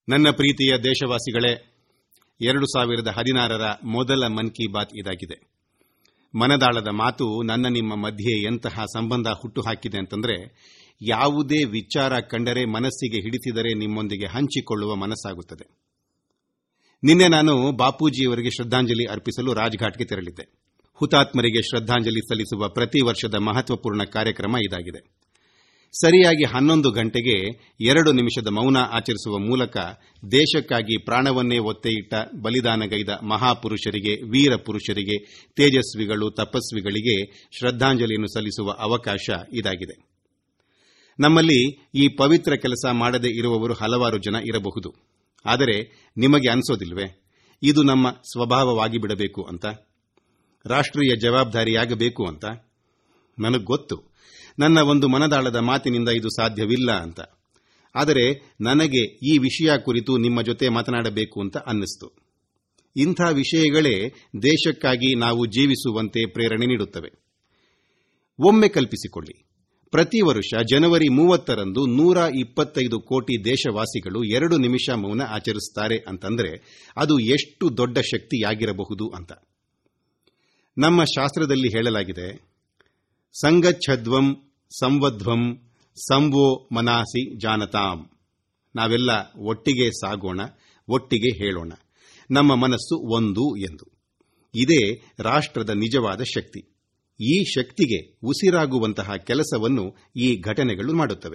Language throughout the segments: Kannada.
ನನ್ನ ಪ್ರೀತಿಯ ದೇಶವಾಸಿಗಳೇ ಎರಡು ಸಾವಿರದ ಹದಿನಾರರ ಮೊದಲ ಮನ್ ಕಿ ಬಾತ್ ಇದಾಗಿದೆ ಮನದಾಳದ ಮಾತು ನನ್ನ ನಿಮ್ಮ ಮಧ್ಯೆ ಎಂತಹ ಸಂಬಂಧ ಹುಟ್ಟುಹಾಕಿದೆ ಅಂತಂದ್ರೆ ಯಾವುದೇ ವಿಚಾರ ಕಂಡರೆ ಮನಸ್ಸಿಗೆ ಹಿಡಿಸಿದರೆ ನಿಮ್ಮೊಂದಿಗೆ ಹಂಚಿಕೊಳ್ಳುವ ಮನಸ್ಸಾಗುತ್ತದೆ ನಿನ್ನೆ ನಾನು ಬಾಪೂಜಿಯವರಿಗೆ ಶ್ರದ್ಧಾಂಜಲಿ ಅರ್ಪಿಸಲು ರಾಜ್ಘಾಟ್ಗೆ ತೆರಳಿದ್ದೆ ಹುತಾತ್ಮರಿಗೆ ಶ್ರದ್ಧಾಂಜಲಿ ಸಲ್ಲಿಸುವ ಪ್ರತಿ ವರ್ಷದ ಮಹತ್ವಪೂರ್ಣ ಕಾರ್ಯಕ್ರಮ ಇದಾಗಿದೆ ಸರಿಯಾಗಿ ಹನ್ನೊಂದು ಗಂಟೆಗೆ ಎರಡು ನಿಮಿಷದ ಮೌನ ಆಚರಿಸುವ ಮೂಲಕ ದೇಶಕ್ಕಾಗಿ ಪ್ರಾಣವನ್ನೇ ಒತ್ತೆಯಿಟ್ಟ ಬಲಿದಾನಗೈದ ಮಹಾಪುರುಷರಿಗೆ ವೀರ ಪುರುಷರಿಗೆ ತೇಜಸ್ವಿಗಳು ತಪಸ್ವಿಗಳಿಗೆ ಶ್ರದ್ಧಾಂಜಲಿಯನ್ನು ಸಲ್ಲಿಸುವ ಅವಕಾಶ ಇದಾಗಿದೆ ನಮ್ಮಲ್ಲಿ ಈ ಪವಿತ್ರ ಕೆಲಸ ಮಾಡದೇ ಇರುವವರು ಹಲವಾರು ಜನ ಇರಬಹುದು ಆದರೆ ನಿಮಗೆ ಅನಿಸೋದಿಲ್ವೇ ಇದು ನಮ್ಮ ಸ್ವಭಾವವಾಗಿ ಬಿಡಬೇಕು ಅಂತ ರಾಷ್ಟ್ರೀಯ ಜವಾಬ್ದಾರಿಯಾಗಬೇಕು ಅಂತ ನನಗೆ ಗೊತ್ತು ನನ್ನ ಒಂದು ಮನದಾಳದ ಮಾತಿನಿಂದ ಇದು ಸಾಧ್ಯವಿಲ್ಲ ಅಂತ ಆದರೆ ನನಗೆ ಈ ವಿಷಯ ಕುರಿತು ನಿಮ್ಮ ಜೊತೆ ಮಾತನಾಡಬೇಕು ಅಂತ ಅನ್ನಿಸ್ತು ಇಂಥ ವಿಷಯಗಳೇ ದೇಶಕ್ಕಾಗಿ ನಾವು ಜೀವಿಸುವಂತೆ ಪ್ರೇರಣೆ ನೀಡುತ್ತವೆ ಒಮ್ಮೆ ಕಲ್ಪಿಸಿಕೊಳ್ಳಿ ಪ್ರತಿ ವರ್ಷ ಜನವರಿ ಮೂವತ್ತರಂದು ನೂರ ಇಪ್ಪತ್ತೈದು ಕೋಟಿ ದೇಶವಾಸಿಗಳು ಎರಡು ನಿಮಿಷ ಮೌನ ಆಚರಿಸುತ್ತಾರೆ ಅಂತಂದ್ರೆ ಅದು ಎಷ್ಟು ದೊಡ್ಡ ಶಕ್ತಿಯಾಗಿರಬಹುದು ಅಂತ ನಮ್ಮ ಶಾಸ್ತ್ರದಲ್ಲಿ ಹೇಳಲಾಗಿದೆ ಸಂಗಚ್ಛಧ್ವಂ ಸಂವಧ್ವಂ ಸಂವೋ ಮನಾಸಿ ಜಾನತಾಂ ನಾವೆಲ್ಲ ಒಟ್ಟಿಗೆ ಸಾಗೋಣ ಒಟ್ಟಿಗೆ ಹೇಳೋಣ ನಮ್ಮ ಮನಸ್ಸು ಒಂದು ಎಂದು ಇದೇ ರಾಷ್ಟ್ರದ ನಿಜವಾದ ಶಕ್ತಿ ಈ ಶಕ್ತಿಗೆ ಉಸಿರಾಗುವಂತಹ ಕೆಲಸವನ್ನು ಈ ಘಟನೆಗಳು ಮಾಡುತ್ತವೆ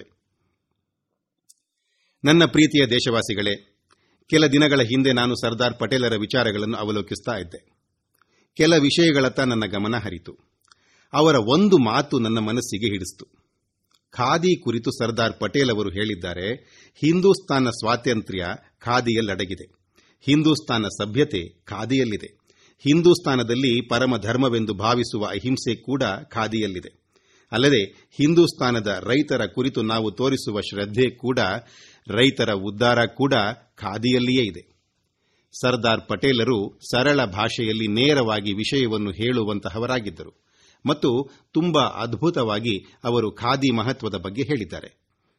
ನನ್ನ ಪ್ರೀತಿಯ ದೇಶವಾಸಿಗಳೇ ಕೆಲ ದಿನಗಳ ಹಿಂದೆ ನಾನು ಸರ್ದಾರ್ ಪಟೇಲರ ವಿಚಾರಗಳನ್ನು ಅವಲೋಕಿಸ್ತಾ ಇದ್ದೆ ಕೆಲ ವಿಷಯಗಳತ್ತ ನನ್ನ ಗಮನ ಹರಿತು ಅವರ ಒಂದು ಮಾತು ನನ್ನ ಮನಸ್ಸಿಗೆ ಹಿಡಿಸಿತು ಖಾದಿ ಕುರಿತು ಸರ್ದಾರ್ ಪಟೇಲ್ ಅವರು ಹೇಳಿದ್ದಾರೆ ಹಿಂದೂಸ್ತಾನ ಸ್ವಾತಂತ್ರ್ಯ ಖಾದಿಯಲ್ಲಡಗಿದೆ ಹಿಂದೂಸ್ತಾನ ಸಭ್ಯತೆ ಖಾದಿಯಲ್ಲಿದೆ ಹಿಂದೂಸ್ತಾನದಲ್ಲಿ ಪರಮ ಧರ್ಮವೆಂದು ಭಾವಿಸುವ ಅಹಿಂಸೆ ಕೂಡ ಖಾದಿಯಲ್ಲಿದೆ ಅಲ್ಲದೆ ಹಿಂದೂಸ್ತಾನದ ರೈತರ ಕುರಿತು ನಾವು ತೋರಿಸುವ ಶ್ರದ್ಧೆ ಕೂಡ ರೈತರ ಉದ್ಧಾರ ಕೂಡ ಖಾದಿಯಲ್ಲಿಯೇ ಇದೆ ಸರ್ದಾರ್ ಪಟೇಲರು ಸರಳ ಭಾಷೆಯಲ್ಲಿ ನೇರವಾಗಿ ವಿಷಯವನ್ನು ಹೇಳುವಂತಹವರಾಗಿದ್ದರು ಮತ್ತು ತುಂಬಾ ಅದ್ಭುತವಾಗಿ ಅವರು ಖಾದಿ ಮಹತ್ವದ ಬಗ್ಗೆ ಹೇಳಿದ್ದಾರೆ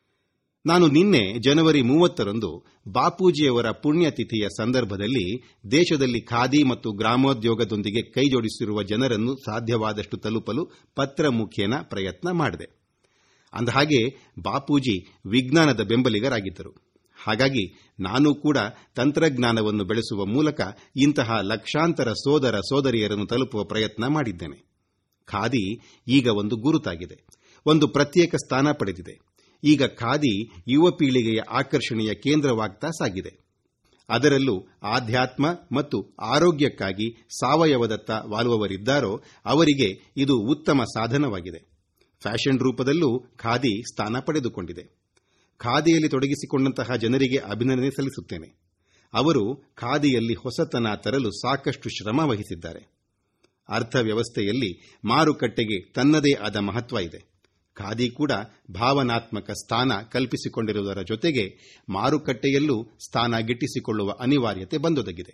ನಾನು ನಿನ್ನೆ ಜನವರಿ ಮೂವತ್ತರಂದು ಬಾಪೂಜಿಯವರ ಪುಣ್ಯತಿಥಿಯ ಸಂದರ್ಭದಲ್ಲಿ ದೇಶದಲ್ಲಿ ಖಾದಿ ಮತ್ತು ಗ್ರಾಮೋದ್ಯೋಗದೊಂದಿಗೆ ಕೈಜೋಡಿಸಿರುವ ಜನರನ್ನು ಸಾಧ್ಯವಾದಷ್ಟು ತಲುಪಲು ಪತ್ರ ಮುಖೇನ ಪ್ರಯತ್ನ ಮಾಡಿದೆ ಅಂದಹಾಗೆ ಬಾಪೂಜಿ ವಿಜ್ಞಾನದ ಬೆಂಬಲಿಗರಾಗಿದ್ದರು ಹಾಗಾಗಿ ನಾನು ಕೂಡ ತಂತ್ರಜ್ಞಾನವನ್ನು ಬೆಳೆಸುವ ಮೂಲಕ ಇಂತಹ ಲಕ್ಷಾಂತರ ಸೋದರ ಸೋದರಿಯರನ್ನು ತಲುಪುವ ಪ್ರಯತ್ನ ಮಾಡಿದ್ದೇನೆ ಖಾದಿ ಈಗ ಒಂದು ಗುರುತಾಗಿದೆ ಒಂದು ಪ್ರತ್ಯೇಕ ಸ್ಥಾನ ಪಡೆದಿದೆ ಈಗ ಖಾದಿ ಯುವ ಪೀಳಿಗೆಯ ಆಕರ್ಷಣೆಯ ಕೇಂದ್ರವಾಗ್ತಾ ಸಾಗಿದೆ ಅದರಲ್ಲೂ ಆಧ್ಯಾತ್ಮ ಮತ್ತು ಆರೋಗ್ಯಕ್ಕಾಗಿ ಸಾವಯವದತ್ತ ವಾಲುವವರಿದ್ದಾರೋ ಅವರಿಗೆ ಇದು ಉತ್ತಮ ಸಾಧನವಾಗಿದೆ ಫ್ಯಾಷನ್ ರೂಪದಲ್ಲೂ ಖಾದಿ ಸ್ಥಾನ ಪಡೆದುಕೊಂಡಿದೆ ಖಾದಿಯಲ್ಲಿ ತೊಡಗಿಸಿಕೊಂಡಂತಹ ಜನರಿಗೆ ಅಭಿನಂದನೆ ಸಲ್ಲಿಸುತ್ತೇನೆ ಅವರು ಖಾದಿಯಲ್ಲಿ ಹೊಸತನ ತರಲು ಸಾಕಷ್ಟು ಶ್ರಮ ವಹಿಸಿದ್ದಾರೆ ಅರ್ಥವ್ಯವಸ್ಥೆಯಲ್ಲಿ ಮಾರುಕಟ್ಟೆಗೆ ತನ್ನದೇ ಆದ ಮಹತ್ವ ಇದೆ ಖಾದಿ ಕೂಡ ಭಾವನಾತ್ಮಕ ಸ್ಥಾನ ಕಲ್ಪಿಸಿಕೊಂಡಿರುವುದರ ಜೊತೆಗೆ ಮಾರುಕಟ್ಟೆಯಲ್ಲೂ ಸ್ಥಾನ ಗಿಟ್ಟಿಸಿಕೊಳ್ಳುವ ಅನಿವಾರ್ಯತೆ ಬಂದೊದಗಿದೆ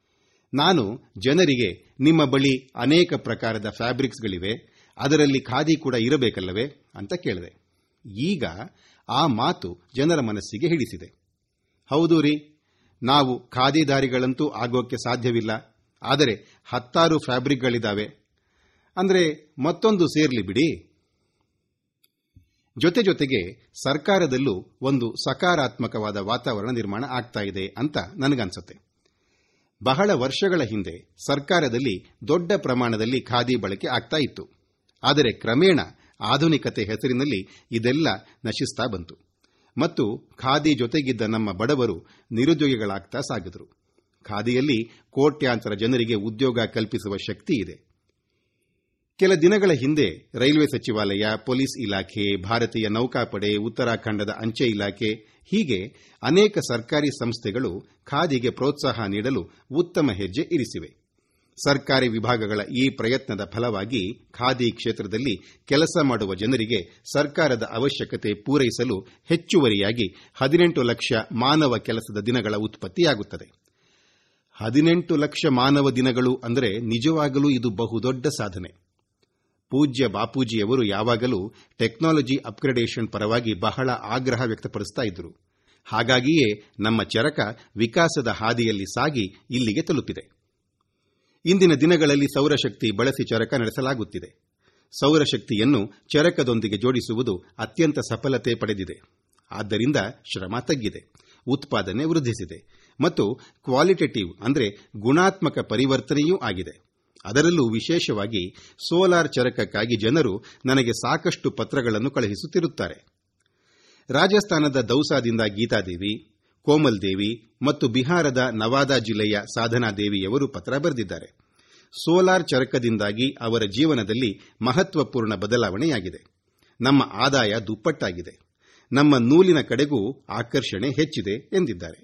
ನಾನು ಜನರಿಗೆ ನಿಮ್ಮ ಬಳಿ ಅನೇಕ ಪ್ರಕಾರದ ಫ್ಯಾಬ್ರಿಕ್ಸ್ಗಳಿವೆ ಅದರಲ್ಲಿ ಖಾದಿ ಕೂಡ ಇರಬೇಕಲ್ಲವೇ ಅಂತ ಕೇಳಿದೆ ಈಗ ಆ ಮಾತು ಜನರ ಮನಸ್ಸಿಗೆ ಹಿಡಿಸಿದೆ ಹೌದು ರೀ ನಾವು ಖಾದಿದಾರಿಗಳಂತೂ ಆಗೋಕ್ಕೆ ಸಾಧ್ಯವಿಲ್ಲ ಆದರೆ ಹತ್ತಾರು ಫ್ಯಾಬ್ರಿಕ್ಗಳಿದ್ದಾವೆ ಅಂದ್ರೆ ಮತ್ತೊಂದು ಸೇರ್ಲಿ ಬಿಡಿ ಜೊತೆ ಜೊತೆಗೆ ಸರ್ಕಾರದಲ್ಲೂ ಒಂದು ಸಕಾರಾತ್ಮಕವಾದ ವಾತಾವರಣ ನಿರ್ಮಾಣ ಆಗ್ತಾ ಇದೆ ಅಂತ ನನಗನ್ಸುತ್ತೆ ಬಹಳ ವರ್ಷಗಳ ಹಿಂದೆ ಸರ್ಕಾರದಲ್ಲಿ ದೊಡ್ಡ ಪ್ರಮಾಣದಲ್ಲಿ ಖಾದಿ ಬಳಕೆ ಆಗ್ತಾ ಇತ್ತು ಆದರೆ ಕ್ರಮೇಣ ಆಧುನಿಕತೆ ಹೆಸರಿನಲ್ಲಿ ಇದೆಲ್ಲ ನಶಿಸ್ತಾ ಬಂತು ಮತ್ತು ಖಾದಿ ಜೊತೆಗಿದ್ದ ನಮ್ಮ ಬಡವರು ನಿರುದ್ಯೋಗಿಗಳಾಗ್ತಾ ಸಾಗಿದರು ಖಾದಿಯಲ್ಲಿ ಕೋಟ್ಯಾಂತರ ಜನರಿಗೆ ಉದ್ಯೋಗ ಕಲ್ಪಿಸುವ ಶಕ್ತಿ ಇದೆ ಕೆಲ ದಿನಗಳ ಹಿಂದೆ ರೈಲ್ವೆ ಸಚಿವಾಲಯ ಪೊಲೀಸ್ ಇಲಾಖೆ ಭಾರತೀಯ ನೌಕಾಪಡೆ ಉತ್ತರಾಖಂಡದ ಅಂಚೆ ಇಲಾಖೆ ಹೀಗೆ ಅನೇಕ ಸರ್ಕಾರಿ ಸಂಸ್ಥೆಗಳು ಖಾದಿಗೆ ಪ್ರೋತ್ಸಾಹ ನೀಡಲು ಉತ್ತಮ ಹೆಜ್ಜೆ ಇರಿಸಿವೆ ಸರ್ಕಾರಿ ವಿಭಾಗಗಳ ಈ ಪ್ರಯತ್ನದ ಫಲವಾಗಿ ಖಾದಿ ಕ್ಷೇತ್ರದಲ್ಲಿ ಕೆಲಸ ಮಾಡುವ ಜನರಿಗೆ ಸರ್ಕಾರದ ಅವಶ್ಯಕತೆ ಪೂರೈಸಲು ಹೆಚ್ಚುವರಿಯಾಗಿ ಹದಿನೆಂಟು ಲಕ್ಷ ಮಾನವ ಕೆಲಸದ ದಿನಗಳ ಉತ್ಪತ್ತಿಯಾಗುತ್ತದೆ ಹದಿನೆಂಟು ಲಕ್ಷ ಮಾನವ ದಿನಗಳು ಅಂದರೆ ನಿಜವಾಗಲೂ ಇದು ಬಹುದೊಡ್ಡ ಸಾಧನೆ ಪೂಜ್ಯ ಬಾಪೂಜಿಯವರು ಯಾವಾಗಲೂ ಟೆಕ್ನಾಲಜಿ ಅಪ್ಗ್ರೇಡೇಷನ್ ಪರವಾಗಿ ಬಹಳ ಆಗ್ರಹ ವ್ಯಕ್ತಪಡಿಸ್ತಾ ಇದ್ದರು ಹಾಗಾಗಿಯೇ ನಮ್ಮ ಚರಕ ವಿಕಾಸದ ಹಾದಿಯಲ್ಲಿ ಸಾಗಿ ಇಲ್ಲಿಗೆ ತಲುಪಿದೆ ಇಂದಿನ ದಿನಗಳಲ್ಲಿ ಸೌರಶಕ್ತಿ ಬಳಸಿ ಚರಕ ನಡೆಸಲಾಗುತ್ತಿದೆ ಸೌರಶಕ್ತಿಯನ್ನು ಚರಕದೊಂದಿಗೆ ಜೋಡಿಸುವುದು ಅತ್ಯಂತ ಸಫಲತೆ ಪಡೆದಿದೆ ಆದ್ದರಿಂದ ಶ್ರಮ ತಗ್ಗಿದೆ ಉತ್ಪಾದನೆ ವೃದ್ಧಿಸಿದೆ ಮತ್ತು ಕ್ವಾಲಿಟೇಟಿವ್ ಅಂದರೆ ಗುಣಾತ್ಮಕ ಪರಿವರ್ತನೆಯೂ ಆಗಿದೆ ಅದರಲ್ಲೂ ವಿಶೇಷವಾಗಿ ಸೋಲಾರ್ ಚರಕಕ್ಕಾಗಿ ಜನರು ನನಗೆ ಸಾಕಷ್ಟು ಪತ್ರಗಳನ್ನು ಕಳುಹಿಸುತ್ತಿರುತ್ತಾರೆ ರಾಜಸ್ಥಾನದ ದೌಸಾದಿಂದ ಗೀತಾದೇವಿ ಕೋಮಲ್ ದೇವಿ ಮತ್ತು ಬಿಹಾರದ ನವಾದಾ ಜಿಲ್ಲೆಯ ಸಾಧನಾ ದೇವಿಯವರು ಪತ್ರ ಬರೆದಿದ್ದಾರೆ ಸೋಲಾರ್ ಚರಕದಿಂದಾಗಿ ಅವರ ಜೀವನದಲ್ಲಿ ಮಹತ್ವಪೂರ್ಣ ಬದಲಾವಣೆಯಾಗಿದೆ ನಮ್ಮ ಆದಾಯ ದುಪ್ಪಟ್ಟಾಗಿದೆ ನಮ್ಮ ನೂಲಿನ ಕಡೆಗೂ ಆಕರ್ಷಣೆ ಹೆಚ್ಚಿದೆ ಎಂದಿದ್ದಾರೆ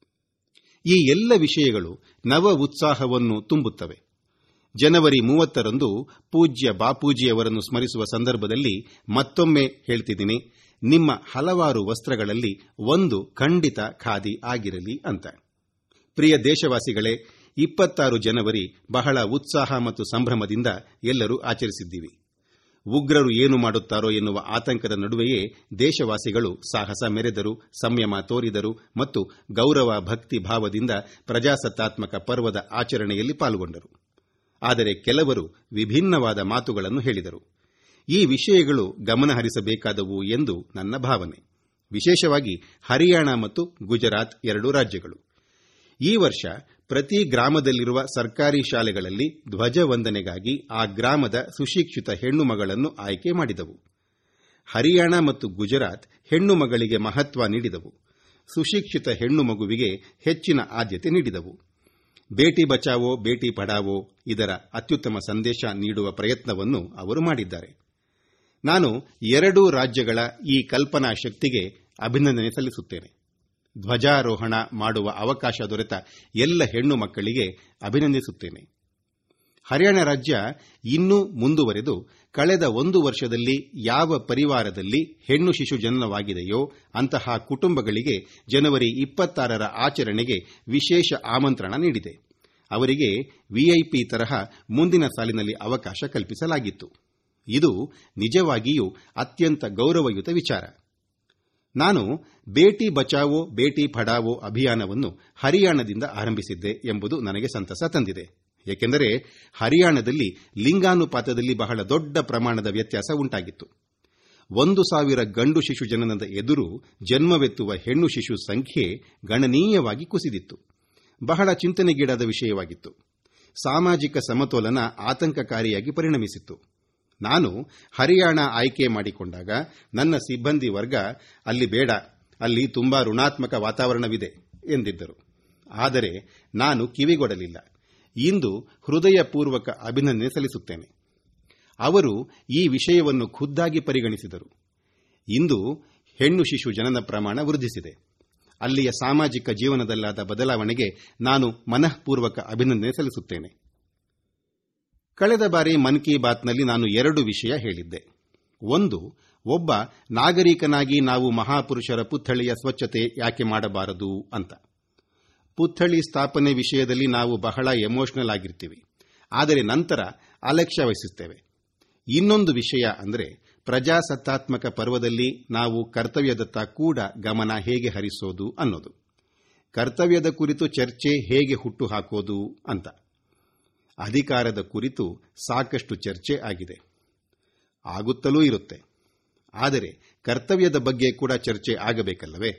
ಈ ಎಲ್ಲ ವಿಷಯಗಳು ನವ ಉತ್ಸಾಹವನ್ನು ತುಂಬುತ್ತವೆ ಜನವರಿ 30ರಂದು ಪೂಜ್ಯ ಬಾಪೂಜಿಯವರನ್ನು ಸ್ಮರಿಸುವ ಸಂದರ್ಭದಲ್ಲಿ ಮತ್ತೊಮ್ಮೆ ಹೇಳ್ತಿದ್ದೀನಿ ನಿಮ್ಮ ಹಲವಾರು ವಸ್ತ್ರಗಳಲ್ಲಿ ಒಂದು ಖಂಡಿತ ಖಾದಿ ಆಗಿರಲಿ ಅಂತ ಪ್ರಿಯ ದೇಶವಾಸಿಗಳೇ 26 ಜನವರಿ ಬಹಳ ಉತ್ಸಾಹ ಮತ್ತು ಸಂಭ್ರಮದಿಂದ ಎಲ್ಲರೂ ಆಚರಿಸಿದ್ದೀವಿ ಉಗ್ರರು ಏನು ಮಾಡುತ್ತಾರೋ ಎನ್ನುವ ಆತಂಕದ ನಡುವೆಯೇ ದೇಶವಾಸಿಗಳು ಸಾಹಸ ಮೆರೆದರು ಸಂಯಮ ತೋರಿದರು ಮತ್ತು ಗೌರವ ಭಕ್ತಿ ಭಾವದಿಂದ ಪ್ರಜಾಸತ್ತಾತ್ಮಕ ಪರ್ವದ ಆಚರಣೆಯಲ್ಲಿ ಪಾಲ್ಗೊಂಡರು ಆದರೆ ಕೆಲವರು ವಿಭಿನ್ನವಾದ ಮಾತುಗಳನ್ನು ಹೇಳಿದರು ಈ ವಿಷಯಗಳು ಗಮನಹರಿಸಬೇಕಾದವು ಎಂದು ನನ್ನ ಭಾವನೆ ವಿಶೇಷವಾಗಿ ಹರಿಯಾಣ ಮತ್ತು ಗುಜರಾತ್ ಎರಡೂ ರಾಜ್ಯಗಳು ಈ ವರ್ಷ ಪ್ರತಿ ಗ್ರಾಮದಲ್ಲಿರುವ ಸರ್ಕಾರಿ ಶಾಲೆಗಳಲ್ಲಿ ಧ್ವಜವಂದನೆಗಾಗಿ ಆ ಗ್ರಾಮದ ಸುಶಿಕ್ಷಿತ ಹೆಣ್ಣು ಮಗಳನ್ನು ಆಯ್ಕೆ ಮಾಡಿದವು ಹರಿಯಾಣ ಮತ್ತು ಗುಜರಾತ್ ಹೆಣ್ಣು ಮಗಳಿಗೆ ಮಹತ್ವ ನೀಡಿದವು ಸುಶಿಕ್ಷಿತ ಹೆಣ್ಣು ಮಗುವಿಗೆ ಹೆಚ್ಚಿನ ಆದ್ಯತೆ ನೀಡಿದವು ಬೇಟಿ ಬಚಾವೋ ಬೇಟಿ ಪಢಾವೋ ಇದರ ಅತ್ಯುತ್ತಮ ಸಂದೇಶ ನೀಡುವ ಪ್ರಯತ್ನವನ್ನು ಅವರು ಮಾಡಿದ್ದಾರೆ ನಾನು ಎರಡೂ ರಾಜ್ಯಗಳ ಈ ಕಲ್ಪನಾ ಶಕ್ತಿಗೆ ಅಭಿನಂದನೆ ಸಲ್ಲಿಸುತ್ತೇನೆ ಧ್ವಜಾರೋಹಣ ಮಾಡುವ ಅವಕಾಶ ದೊರೆತ ಎಲ್ಲ ಹೆಣ್ಣು ಮಕ್ಕಳಿಗೆ ಅಭಿನಂದಿಸುತ್ತೇನೆ ಹರಿಯಾಣ ರಾಜ್ಯ ಇನ್ನೂ ಮುಂದುವರೆದು ಕಳೆದ ಒಂದು ವರ್ಷದಲ್ಲಿ ಯಾವ ಪರಿವಾರದಲ್ಲಿ ಹೆಣ್ಣು ಶಿಶು ಜನನವಾಗಿದೆಯೋ ಅಂತಹ ಕುಟುಂಬಗಳಿಗೆ ಜನವರಿ 26ರ ಆಚರಣೆಗೆ ವಿಶೇಷ ಆಮಂತ್ರಣ ನೀಡಿದೆ ಅವರಿಗೆ ವಿಐಪಿ ತರಹ ಮುಂದಿನ ಸಾಲಿನಲ್ಲಿ ಅವಕಾಶ ಕಲ್ಪಿಸಲಾಗಿತ್ತು ಇದು ನಿಜವಾಗಿಯೂ ಅತ್ಯಂತ ಗೌರವಯುತ ವಿಚಾರ ನಾನು ಬೇಟಿ ಬಚಾವೋ ಬೇಟಿ ಪಢಾವೋ ಅಭಿಯಾನವನ್ನು ಹರಿಯಾಣದಿಂದ ಆರಂಭಿಸಿದ್ದೆ ಎಂಬುದು ನನಗೆ ಸಂತಸ ತಂದಿದೆ ಏಕೆಂದರೆ ಹರಿಯಾಣದಲ್ಲಿ ಲಿಂಗಾನುಪಾತದಲ್ಲಿ ಬಹಳ ದೊಡ್ಡ ಪ್ರಮಾಣದ ವ್ಯತ್ಯಾಸ ಉಂಟಾಗಿತ್ತು ಒಂದು ಸಾವಿರ ಗಂಡು ಶಿಶು ಜನನದ ಎದುರು ಜನ್ಮವೆತ್ತುವ ಹೆಣ್ಣು ಶಿಶು ಸಂಖ್ಯೆ ಗಣನೀಯವಾಗಿ ಕುಸಿದಿತ್ತು ಬಹಳ ಚಿಂತನೆಗೀಡಾದ ವಿಷಯವಾಗಿತ್ತು ಸಾಮಾಜಿಕ ಸಮತೋಲನ ಆತಂಕಕಾರಿಯಾಗಿ ಪರಿಣಮಿಸಿತ್ತು ನಾನು ಹರಿಯಾಣ ಆಯ್ಕೆ ಮಾಡಿಕೊಂಡಾಗ ನನ್ನ ಸಿಬ್ಬಂದಿ ವರ್ಗ ಅಲ್ಲಿ ಬೇಡ ಅಲ್ಲಿ ತುಂಬಾ ಋಣಾತ್ಮಕ ವಾತಾವರಣವಿದೆ ಎಂದಿದ್ದರು ಆದರೆ ನಾನು ಕಿವಿಗೊಡಲಿಲ್ಲ ಇಂದು ಹೃದಯಪೂರ್ವಕ ಅಭಿನಂದನೆ ಸಲ್ಲಿಸುತ್ತೇನೆ ಅವರು ಈ ವಿಷಯವನ್ನು ಖುದ್ದಾಗಿ ಪರಿಗಣಿಸಿದರು ಇಂದು ಹೆಣ್ಣು ಶಿಶು ಜನನ ಪ್ರಮಾಣ ವೃದ್ಧಿಸಿದೆ ಅಲ್ಲಿಯ ಸಾಮಾಜಿಕ ಜೀವನದಲ್ಲಾದ ಬದಲಾವಣೆಗೆ ನಾನು ಮನಃಪೂರ್ವಕ ಅಭಿನಂದನೆ ಸಲ್ಲಿಸುತ್ತೇನೆ ಕಳೆದ ಬಾರಿ ಮನ್ ಕಿ ಬಾತ್ನಲ್ಲಿ ನಾನು ಎರಡು ವಿಷಯ ಹೇಳಿದ್ದೆ ಒಂದು ಒಬ್ಬ ನಾಗರಿಕನಾಗಿ ನಾವು ಮಹಾಪುರುಷರ ಪುತ್ಥಳಿಯ ಸ್ವಚ್ಛತೆ ಯಾಕೆ ಮಾಡಬಾರದು ಅಂತ ಪುತ್ಥಳಿ ಸ್ಥಾಪನೆ ವಿಷಯದಲ್ಲಿ ನಾವು ಬಹಳ ಎಮೋಷನಲ್ ಆಗಿರ್ತೀವಿ ಆದರೆ ನಂತರ ಅಲಕ್ಷ್ಯ ವಹಿಸುತ್ತೇವೆ ಇನ್ನೊಂದು ವಿಷಯ ಅಂದರೆ ಪ್ರಜಾಸತ್ತಾತ್ಮಕ ಪರ್ವದಲ್ಲಿ ನಾವು ಕರ್ತವ್ಯದತ್ತ ಕೂಡ ಗಮನ ಹೇಗೆ ಹರಿಸೋದು ಅನ್ನೋದು ಕರ್ತವ್ಯದ ಕುರಿತು ಚರ್ಚೆ ಹೇಗೆ ಹುಟ್ಟು ಹಾಕೋದು ಅಂತ ಅಧಿಕಾರದ ಕುರಿತು ಸಾಕಷ್ಟು ಚರ್ಚೆ ಆಗಿದೆ ಆಗುತ್ತಲೂ ಇರುತ್ತೆ ಆದರೆ ಕರ್ತವ್ಯದ ಬಗ್ಗೆ ಕೂಡ ಚರ್ಚೆ ಆಗಬೇಕಲ್ಲವೇ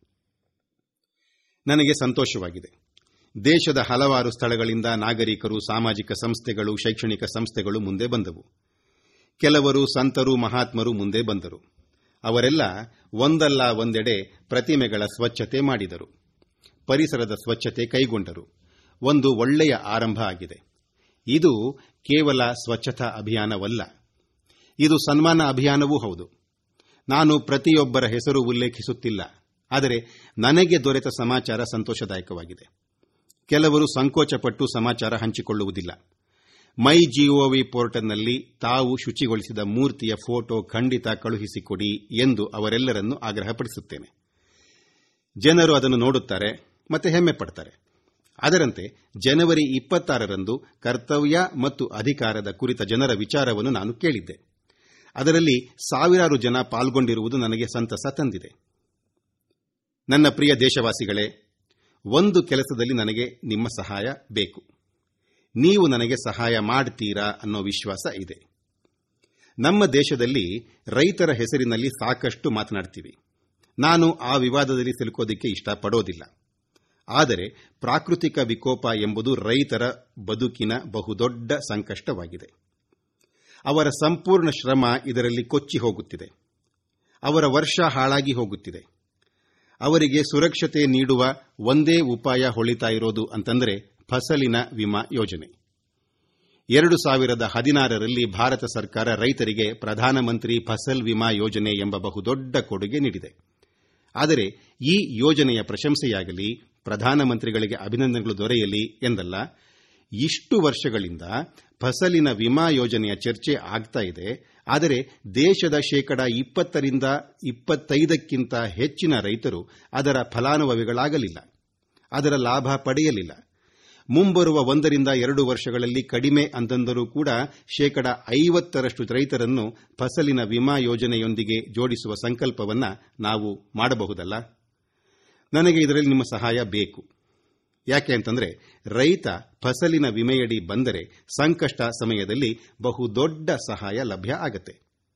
ನನಗೆ ಸಂತೋಷವಾಗಿದೆ ದೇಶದ ಹಲವಾರು ಸ್ಥಳಗಳಿಂದ ನಾಗರಿಕರು ಸಾಮಾಜಿಕ ಸಂಸ್ಥೆಗಳು ಶೈಕ್ಷಣಿಕ ಸಂಸ್ಥೆಗಳು ಮುಂದೆ ಬಂದವು ಕೆಲವರು ಸಂತರು ಮಹಾತ್ಮರು ಮುಂದೆ ಬಂದರು ಅವರೆಲ್ಲ ಒಂದಲ್ಲ ಒಂದೆಡೆ ಪ್ರತಿಮೆಗಳ ಸ್ವಚ್ಛತೆ ಮಾಡಿದರು ಪರಿಸರದ ಸ್ವಚ್ಛತೆ ಕೈಗೊಂಡರು ಒಂದು ಒಳ್ಳೆಯ ಆರಂಭ ಆಗಿದೆ ಇದು ಕೇವಲ ಸ್ವಚ್ಛತಾ ಅಭಿಯಾನವಲ್ಲ ಇದು ಸನ್ಮಾನ ಅಭಿಯಾನವೂ ಹೌದು ನಾನು ಪ್ರತಿಯೊಬ್ಬರ ಹೆಸರು ಉಲ್ಲೇಖಿಸುತ್ತಿಲ್ಲ ಆದರೆ ನನಗೆ ದೊರೆತ ಸಮಾಚಾರ ಸಂತೋಷದಾಯಕವಾಗಿದೆ ಕೆಲವರು ಸಂಕೋಚಪಟ್ಟು ಸಮಾಚಾರ ಹಂಚಿಕೊಳ್ಳುವುದಿಲ್ಲ ಮೈ ಜಿಒವಿ ಪೋರ್ಟಲ್ನಲ್ಲಿ ತಾವು ಶುಚಿಗೊಳಿಸಿದ ಮೂರ್ತಿಯ ಫೋಟೋ ಖಂಡಿತ ಕಳುಹಿಸಿಕೊಡಿ ಎಂದು ಅವರೆಲ್ಲರನ್ನು ಆಗ್ರಹಪಡಿಸುತ್ತೇನೆ ಜನರು ಅದನ್ನು ನೋಡುತ್ತಾರೆ ಮತ್ತೆ ಹೆಮ್ಮೆ ಪಡ್ತಾರೆ ಅದರಂತೆ ಜನವರಿ 26ರಂದು ಕರ್ತವ್ಯ ಮತ್ತು ಅಧಿಕಾರದ ಕುರಿತ ಜನರ ವಿಚಾರವನ್ನು ನಾನು ಕೇಳಿದ್ದೆ ಅದರಲ್ಲಿ ಸಾವಿರಾರು ಜನ ಪಾಲ್ಗೊಂಡಿರುವುದು ನನಗೆ ಸಂತಸ ತಂದಿದೆ ನನ್ನ ಪ್ರಿಯ ದೇಶವಾಸಿಗಳೇ ಒಂದು ಕೆಲಸದಲ್ಲಿ ನನಗೆ ನಿಮ್ಮ ಸಹಾಯ ಬೇಕು ನೀವು ನನಗೆ ಸಹಾಯ ಮಾಡ್ತೀರಾ ಅನ್ನೋ ವಿಶ್ವಾಸ ಇದೆ ನಮ್ಮ ದೇಶದಲ್ಲಿ ರೈತರ ಹೆಸರಿನಲ್ಲಿ ಸಾಕಷ್ಟು ಮಾತನಾಡ್ತೀವಿ ನಾನು ಆ ವಿವಾದದಲ್ಲಿ ಸಿಲುಕೋದಿಕ್ಕೆ ಇಷ್ಟಪಡೋದಿಲ್ಲ ಆದರೆ ಪ್ರಾಕೃತಿಕ ವಿಕೋಪ ಎಂಬುದು ರೈತರ ಬದುಕಿನ ಬಹುದೊಡ್ಡ ಸಂಕಷ್ಟವಾಗಿದೆ ಅವರ ಸಂಪೂರ್ಣ ಶ್ರಮ ಇದರಲ್ಲಿ ಕೊಚ್ಚಿ ಹೋಗುತ್ತಿದೆ ಅವರ ವರ್ಷ ಹಾಳಾಗಿ ಹೋಗುತ್ತಿದೆ ಅವರಿಗೆ ಸುರಕ್ಷತೆ ನೀಡುವ ಒಂದೇ ಉಪಾಯ ಹೊಳಿತಾ ಇರೋದು ಅಂತಂದರೆ ಫಸಲಿನ ವಿಮಾ ಯೋಜನೆ ಎರಡು ಸಾವಿರದ ಹದಿನಾರರಲ್ಲಿ ಭಾರತ ಸರ್ಕಾರ ರೈತರಿಗೆ ಪ್ರಧಾನಮಂತ್ರಿ ಫಸಲ್ ವಿಮಾ ಯೋಜನೆ ಎಂಬ ಬಹುದೊಡ್ಡ ಕೊಡುಗೆ ನೀಡಿದೆ ಆದರೆ ಈ ಯೋಜನೆಯ ಪ್ರಶಂಸೆಯಾಗಲಿ ಪ್ರಧಾನಮಂತ್ರಿಗಳಿಗೆ ಅಭಿನಂದನೆಗಳು ದೊರೆಯಲಿ ಎಂದಲ್ಲ ಇಷ್ಟು ವರ್ಷಗಳಿಂದ ಫಸಲಿನ ವಿಮಾ ಯೋಜನೆಯ ಚರ್ಚೆ ಆಗ್ತಾ ಇದೆ ಆದರೆ ದೇಶದ ಶೇಕಡ ಇಪ್ಪತ್ತರಿಂದ ಇಪ್ಪತ್ತೈದಕ್ಕಿಂತ ಹೆಚ್ಚಿನ ರೈತರು ಅದರ ಫಲಾನುಭವಿಗಳಾಗಲಿಲ್ಲ ಅದರ ಲಾಭ ಪಡೆಯಲಿಲ್ಲ ಮುಂಬರುವ ಒಂದರಿಂದ ಎರಡು ವರ್ಷಗಳಲ್ಲಿ ಕಡಿಮೆ ಅಂತಂದರೂ ಕೂಡ ಶೇಕಡ ಐವತ್ತರಷ್ಟು ರೈತರನ್ನು ಫಸಲಿನ ವಿಮಾ ಯೋಜನೆಯೊಂದಿಗೆ ಜೋಡಿಸುವ ಸಂಕಲ್ಪವನ್ನು ನಾವು ಮಾಡಬಹುದಲ್ಲ ನನಗೆ ಇದರಲ್ಲಿ ನಿಮ್ಮ ಸಹಾಯ ಬೇಕು ಯಾಕೆ ಅಂತಂದ್ರೆ ರೈತ ಫಸಲಿನ ವಿಮೆಯಡಿ ಬಂದರೆ ಸಂಕಷ್ಟ ಸಮಯದಲ್ಲಿ ಬಹುದೊಡ್ಡ ಸಹಾಯ ಲಭ್ಯ ಆಗತ್ತೆ